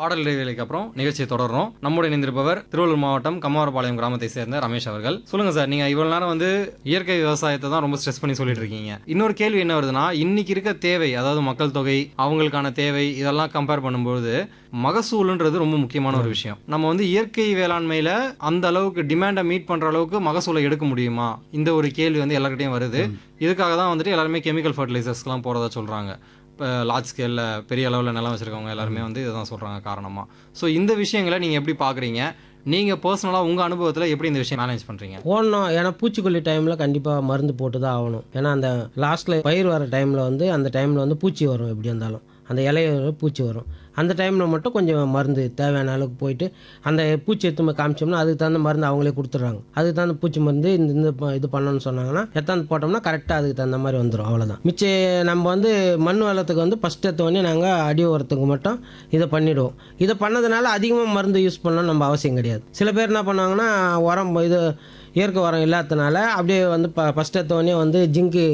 பாடல் இடைவேளைக்கு அப்புறம் நிகழ்ச்சியை தொடர்றோம் நம்முடைய இணைந்திருப்பவர் திருவள்ளூர் மாவட்டம் கம்மாரபாளையம் கிராமத்தை சேர்ந்த ரமேஷ் அவர்கள் சொல்லுங்க சார் நீங்க இவ்வளவு நேரம் வந்து இயற்கை விவசாயத்தை தான் ரொம்ப ஸ்ட்ரெஸ் பண்ணி சொல்லிட்டு இருக்கீங்க இன்னொரு கேள்வி என்ன வருதுன்னா இன்னைக்கு இருக்க தேவை அதாவது மக்கள் தொகை அவங்களுக்கான தேவை இதெல்லாம் கம்பேர் பண்ணும்போது மகசூலுன்றது ரொம்ப முக்கியமான ஒரு விஷயம் நம்ம வந்து இயற்கை வேளாண்மையில அந்த அளவுக்கு டிமாண்டை மீட் பண்ற அளவுக்கு மகசூலை எடுக்க முடியுமா இந்த ஒரு கேள்வி வந்து எல்லார்கிட்டயும் வருது இதுக்காக தான் வந்துட்டு எல்லாருமே கெமிக்கல் ஃபர்டிலைசர்ஸ்லாம் போறதா சொல்றாங்க இப்போ லார்ஜ் ஸ்கேலில் பெரிய அளவில் நிலம் வச்சுருக்கவங்க எல்லாருமே வந்து இதுதான் சொல்கிறாங்க காரணமாக ஸோ இந்த விஷயங்களை நீங்கள் எப்படி பார்க்குறீங்க நீங்கள் பர்சனலாக உங்கள் அனுபவத்தில் எப்படி இந்த விஷயம் மேனேஜ் பண்ணுறீங்க போடணும் ஏன்னா பூச்சிக்கொல்லி டைமில் கண்டிப்பாக மருந்து போட்டு தான் ஆகணும் ஏன்னா அந்த லாஸ்ட்டில் பயிர் வர டைமில் வந்து அந்த டைமில் வந்து பூச்சி வரும் எப்படி இருந்தாலும் அந்த இலையில பூச்சி வரும் அந்த டைமில் மட்டும் கொஞ்சம் மருந்து தேவையான அளவுக்கு போயிட்டு அந்த பூச்சி எடுத்து போய் காமிச்சோம்னா அதுக்கு தகுந்த மருந்து அவங்களே கொடுத்துட்றாங்க அதுக்கு தகுந்த பூச்சி மருந்து இந்த இந்த ப- இது பண்ணணும்னு சொன்னாங்கன்னா எத்தாந்து போட்டோம்னா கரெக்டாக அதுக்கு தகுந்த மாதிரி வந்துடும் அவ்வளோதான் மிச்ச நம்ம வந்து மண் வளத்துக்கு வந்து ஃபஸ்ட் எடுத்தோடனே நாங்கள் அடி உரத்துக்கு மட்டும் இதை பண்ணிவிடுவோம் இதை பண்ணதுனால அதிகமாக மருந்து யூஸ் பண்ணணும்னு நம்ம அவசியம் கிடையாது சில பேர் என்ன பண்ணுவாங்கன்னா உரம் இது இயற்கை உரம் இல்லாததுனால அப்படியே வந்து ப ஃபஸ்ட் எடுத்தோடனே வந்து ஜிங்கு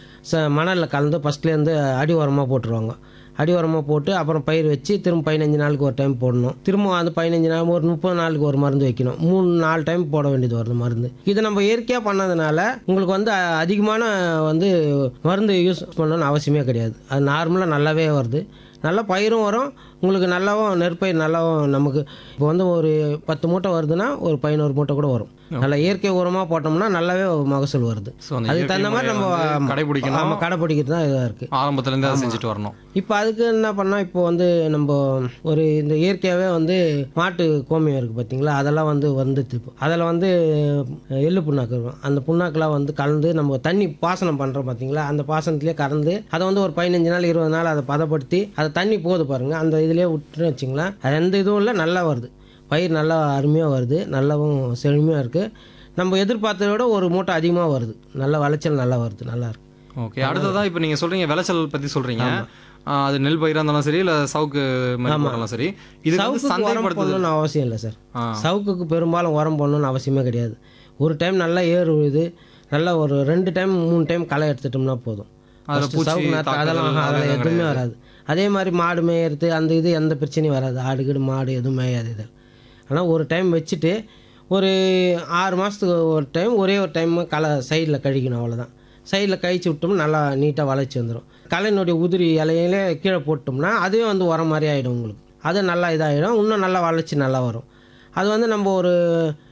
ச மணலில் கலந்து ஃபஸ்ட்லேருந்து அடி உரமாக போட்டுருவாங்க அடி உரமாக போட்டு அப்புறம் பயிர் வச்சு திரும்ப பதினஞ்சு நாளுக்கு ஒரு டைம் போடணும் திரும்ப அந்த பதினஞ்சு நாள் ஒரு முப்பது நாளுக்கு ஒரு மருந்து வைக்கணும் மூணு நாலு டைம் போட வேண்டியது வருது மருந்து இது நம்ம இயற்கையாக பண்ணதுனால உங்களுக்கு வந்து அ- அதிகமான வந்து மருந்து யூஸ் பண்ணணும்னு அவசியமே கிடையாது அது நார்மலாக நல்லாவே வருது நல்ல பயிரும் வரும் உங்களுக்கு நல்லாவும் நெற்பயிர் நல்லாவும் நமக்கு இப்போ வந்து ஒரு பத்து மூட்டை வருதுன்னா ஒரு பதினோரு மூட்டை கூட வரும் நல்லா இயற்கை உரமாக போட்டோம்னா நல்லாவே மகசூல் வருது ஸோ அந்த அதுக்கு இயற்கை தகுந்த மாதிரி முறையை நம்ம வந்து கடைபிடிக்கணும் நம்ம கடைப்பிடிக்கிறது தான் இதாக இருக்குது ஆரம்பத்துலேருந்து அதை செஞ்சுட்டு வரணும் இப்போ அதுக்கு என்ன பண்ணால் இப்போ வந்து நம்ம ஒரு இந்த இயற்கையாகவே வந்து மாட்டு கோமியம் இருக்குது பார்த்தீங்களா அதெல்லாம் வந்து வந்துட்டு இப்போ அதில் வந்து எள்ளு புண்ணாக்கு இருக்கும் அந்த புண்ணாக்கெலாம் வந்து கலந்து நம்ம தண்ணி பாசனம் பண்ணுறோம் பார்த்தீங்களா அந்த பாசனத்திலே கலந்து அதை வந்து ஒரு பதினஞ்சு நாள் இருபது நாள் அதை பதப்படுத்தி அதை தண்ணி போகுது பாருங்கள் அந்த இதிலே விட்டுன்னு வச்சிங்களேன் அது எந்த இதுவும் இல்லை நல்லா வருது பயிர் நல்லா அருமையாக வருது நல்லாவும் செழுமையாக இருக்குது நம்ம எதிர்பார்த்ததை விட ஒரு மூட்டை அதிகமாக வருது நல்ல விளைச்சல் நல்லா வருது நல்லா இருக்கு ஓகே அடுத்ததான் இப்போ நீங்கள் சொல்கிறீங்க விளைச்சல் பற்றி சொல்கிறீங்க அது நெல் பயிராக இருந்தாலும் சரி இல்லை சவுக்கு மாதிரி போட்டாலும் சரி இது வந்து சவுக்குக்கு உரம் சந்தைப்படுத்துது போடணும்னு அவசியம் இல்லை சார் ஆ. சவுக்குக்கு பெரும்பாலும் உரம் போடணும்னு அவசியமே கிடையாது ஒரு டைம் நல்லா ஏர் உழுது நல்லா ஒரு ரெண்டு டைம் மூணு டைம் களை எடுத்துட்டோம்னா போதும் அதுல First பூச்சி சவுக்கு நாத்து தாக்குதல் அதெல்லாம் அதெல்லாம் அதில் எதுவுமே கிடையாது. வராது அதே மாதிரி மாடு மேயறது அந்த இது எந்த பிரச்சனையும் வராது ஆடு கீடு மாடு எதுவும் மேயாது இது ஆனால் ஒரு டைம் வச்சுட்டு ஒரு ஆறு மாதத்துக்கு ஒரு டைம் ஒரே ஒரு டைம் களை சைடில் கழிக்கணும் அவ்வளோதான் சைடில் கழிச்சு விட்டோம்னா நல்லா நீட்டாக வளைச்சி வந்துடும் களையினுடைய உதிரி இலையிலே கீழே போட்டோம்னா அதுவே வந்து உரம் மாதிரி ஆகிடும் உங்களுக்கு அது நல்லா இதாகிடும் இன்னும் நல்லா வளர்ச்சி நல்லா வரும் அது வந்து நம்ம ஒரு